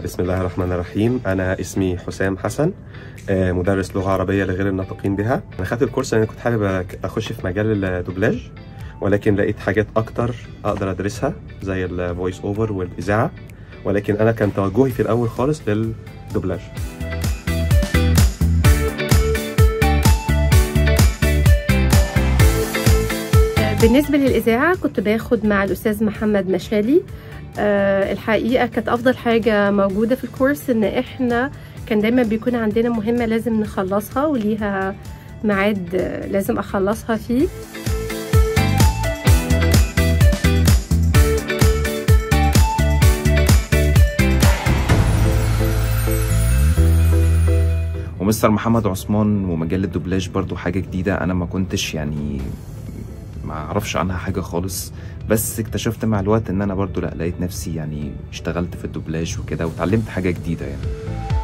بسم الله الرحمن الرحيم أنا اسمي حسام حسن آه، مدرس لغة عربية لغير الناطقين بها أنا خدت الكورس لأن كنت حابب أك- أخش في مجال الدوبلاج ولكن لقيت حاجات أكتر أقدر أدرسها زي الفويس أوفر والإذاعة ولكن أنا كان توجهي في الأول خالص للدوبلاج بالنسبة للإذاعة كنت باخد مع الأستاذ محمد مشالي آه، الحقيقة كانت أفضل حاجة موجودة في الكورس إن إحنا كان دايما بيكون عندنا مهمة لازم نخلصها وليها ميعاد آه، لازم أخلصها فيه ومستر محمد عثمان ومجال الدوبلاج برضو حاجة جديدة أنا ما كنتش يعني ما أعرفش عنها حاجة خالص بس اكتشفت مع الوقت إن أنا برضو لأ لقيت نفسي يعني اشتغلت في الدوبلاج وكده وتعلمت حاجة جديدة يعني